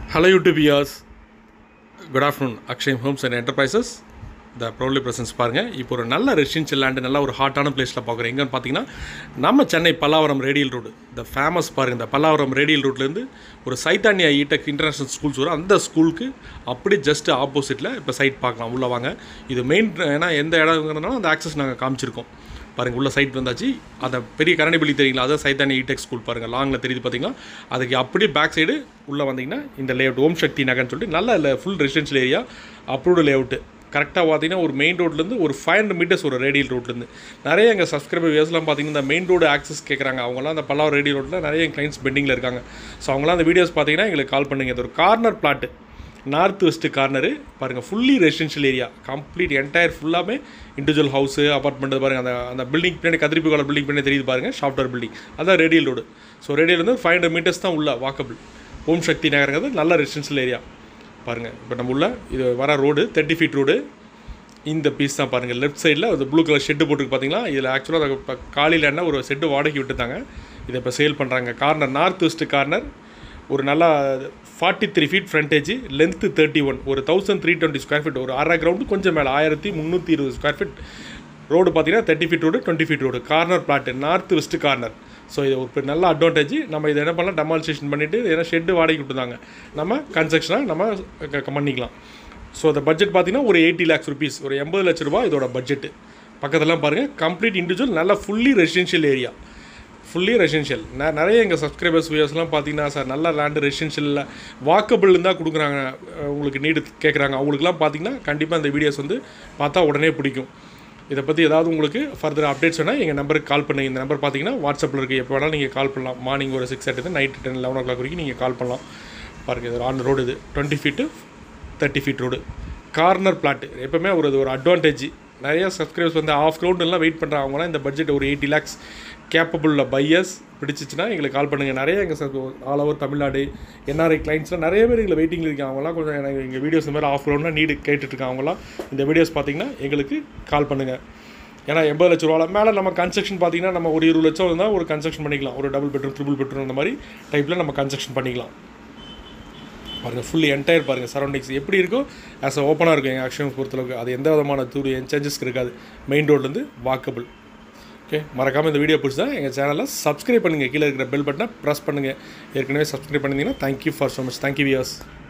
Hello YouTube viewers. Good afternoon. Akshay Homes and Enterprises. The proudly presents பாருங்கள் இப்போ ஒரு நல்ல ரெசிடென்ஷியல் லேண்டு நல்ல ஒரு ஹாட்டான பிளேஸில் பார்க்குறோம் எங்கன்னு பார்த்தீங்கன்னா நம்ம சென்னை பல்லாவரம் ரேடியல் ரோடு இந்த ஃபேமஸ் பாருங்கள் இந்த பல்லாவரம் ரேடியல் ரோட்லேருந்து ஒரு சைத்தானியா ஈடெக் இன்டர்நேஷனல் ஸ்கூல்ஸ் வரும் அந்த ஸ்கூலுக்கு அப்படியே ஜஸ்ட் ஆப்போசிட்டில் இப்போ சைட் பார்க்கலாம் உள்ளே வாங்க இது மெயின் ஏன்னா எந்த இடங்கிறதுனால அந்த ஆக்சஸ் நாங்கள் காமிச்சிருக்கோம் பாருங்கள் உள்ள சைட் வந்தாச்சு அந்த பெரிய கரண்டிபள்ளி தெரியுங்களா அதான் சைத்தானி இடெக் ஸ்கூல் பாருங்கள் லாங்கில் தெரியுது பார்த்தீங்களா அதுக்கு அப்படியே பேக் சைடு உள்ளே வந்தீங்கன்னா இந்த லேஅவுட் ஓம் சக்தி நகர்னு சொல்லிட்டு நல்ல full residential area approved layout கரெக்டாக பார்த்தீங்கன்னா ஒரு மெயின் ரோட்லேருந்து ஒரு ஃபைவ் ஹண்ட்ரட் மீட்டர்ஸ் ஒரு ரேடியல் ரோட்லேருந்து நிறைய எங்கள் சப்ஸ்கிரைபர் வியூஸ்லாம் பார்த்தீங்கன்னா இந்த மெயின் ரோடு ஆக்சஸ் கேட்குறாங்க அவங்களாம் அந்த பல்லாவர் ரேடியல் ரோட்டில் நிறைய கிளைண்ட்ஸ் பெண்டிங்கில் இருக்காங்க ஸோ அவங்களாம் அந்த வீடியோஸ் பார்த்தீங்கன்னா எங்களுக்கு கால் பண்ணுங்க இது ஒரு corner plot north west corner பாருங்கள் fully residential area complete entire ஃபுல்லாமே இண்டிவிஜுவல் ஹவுஸு அப்பார்ட்மெண்ட் பாருங்கள் அந்த அந்த பில்டிங் பின்னாடி கதிரிப்பு கால பில்டிங் பின்னாடி தெரியுது பாருங்கள் சாஃப்ட்வேர் பில்டிங் அதான் ரேடியல் ரோடு ஸோ ரேடியல் வந்து ஃபைவ் ஹண்ட்ரட் மீட்டர்ஸ் தான் உள்ள வாக்கபிள் ஓம் சக்தி நகருங்கிறது நல்ல ரெசிடென்ஷியல் ஏரியா பாருங்கள் இப்போ நம்ம உள்ள இது வர ரோடு தேர்ட்டி ஃபீட் ரோடு இந்த பீஸ் தான் பாருங்கள் லெஃப்ட் சைடில் ஒரு ப்ளூ கலர் ஷெட்டு போட்டுருக்கு பார்த்தீங்களா இதில் ஆக்சுவலாக இப்போ காலையில் என்ன ஒரு செட்டு வாடகைக்கு விட்டுட்டாங்க இதை இப்போ சேல் பண்ணுறாங்க கார்னர் நார்த் வெஸ்ட் கார்னர் ஒரு நல்லா forty three feet frontage length thirty one ஒரு thousand three twenty square feet ஒரு அரை கிரவுண்டு கொஞ்சம் மேலே ஆயிரத்தி முந்நூற்றி இருபது ஸ்கொயர் ஃபீட் ரோடு பார்த்தீங்கன்னா thirty feet road twenty feet road corner plot north west corner so இது ஒரு நல்ல அட்வான்டேஜ் நம்ம இதை என்ன பண்ணலாம் டெமாலிசேஷன் பண்ணிவிட்டு ஏன்னா ஷெட்டு வாடகைக்கு விட்டுருந்தாங்க நம்ம கன்ஸ்ட்ரக்ஷனாக நம்ம க- க- பண்ணிக்கலாம் ஸோ அந்த பட்ஜெட் பார்த்தீங்கன்னா ஒரு எயிட்டி லேக்ஸ் ருபீஸ் ஒரு எண்பது லட்ச ரூபா இதோட பட்ஜெட்டு பக்கத்துலாம் பாருங்கள் கம்ப்ளீட் இண்டிவிஜுவல் நல்ல fully residential area fully residential நிறைய எங்கள் சப்ஸ்கிரைபர்ஸ் வியூஸ்லாம் பார்த்தீங்கன்னா சார் நல்ல லேண்டு ரெசிடென்ஷியலில் வாக்கபிள் இருந்தால் கொடுக்குறாங்க அஹ் உங்களுக்கு நீடு கேட்குறாங்க அவங்களுக்குலாம் பார்த்தீங்கன்னா கண்டிப்பாக இந்த வீடியோஸ் வந்து பார்த்தா உடனே பிடிக்கும் இதை பற்றி ஏதாவது உங்களுக்கு ஃபர்தர் அப்டேட்ஸ் வேணால் எங்கள் நம்பருக்கு கால் பண்ணுங்க இந்த நம்பர் பார்த்தீங்கன்னா வாட்ஸ்அப்பில் இருக்குது எப்போ வேணாலும் நீங்கள் கால் பண்ணலாம் மார்னிங் ஒரு six thirty night ten eleven o'clock வரைக்கும் நீங்கள் கால் பண்ணலாம் பாருங்கள் இது ஆன் ரோடு இது twenty feet thirty feet road corner plot எப்போவுமே ஒரு இது ஒரு அட்வான்டேஜ் நிறைய சப்ஸ்கிரைபர்ஸ் வந்து ஆஃப் கிரவுண்ட் எல்லாம் வெயிட் பண்ணுறாங்க அவங்களாம் இந்த பட்ஜெட் ஒரு எயிட்டி லேக்ஸ் கேப்பபிள் பையர்ஸ் பிடிச்சிச்சுன்னா எங்களுக்கு கால் பண்ணுங்கள் நிறைய எங்கள் ஆல் ஓவர் தமிழ்நாடு என்ஆர்ஐ கிளைண்ட்ஸ்லாம் நிறைய பேர் எங்களை வெயிட்டிங்கில் இருக்காங்க அவங்களாம் கொஞ்சம் எனக்கு எங்கள் வீடியோஸ் இந்த மாதிரி ஆஃப் கிரவுண்டாக நீடு கேட்டுட்ருக்காங்க அவங்களாம் இந்த வீடியோஸ் பார்த்தீங்கன்னா எங்களுக்கு கால் பண்ணுங்கள் ஏன்னா எண்பது லட்ச ரூபாவில் மேலே நம்ம கன்ஸ்ட்ரக்ஷன் பார்த்தீங்கன்னா நம்ம ஒரு இருபது லட்சம் இருந்தால் ஒரு கன்ஸ்ட்ரக்ஷன் பண்ணிக்கலாம் ஒரு டபுள் பெட்ரூம் ட்ரிபிள் பெட்ரூம் அந்த மாதிரி டைப்பில் நம்ம கன்ஸ்ட்ரக்ஷன் பண்ணிக்கலாம் பாருங்கள் ஃபுல்லி என்டையர் பாருங்கள் சரௌண்டிங்ஸ் எப்படி இருக்கோ ஆஸ் அ ஓப்பனாக இருக்கும் எங்கள் ஆக்ஷன் பொறுத்தளவுக்கு அது எந்த விதமான தூரி சேஞ்சஸ் இருக்காது மெயின் ரோட்லேருந்து வாக்கபிள் ஓகே மறக்காமல் இந்த வீடியோ பிடிச்சா எங்கள் சேனலை சப்ஸ்கிரைப் பண்ணுங்கள் கீழே இருக்கிற பெல் பட்டனை ப்ரெஸ் பண்ணுங்கள் ஏற்கனவே சப்ஸ்கிரைப் பண்ணிங்கன்னா thank you for so much thank you wears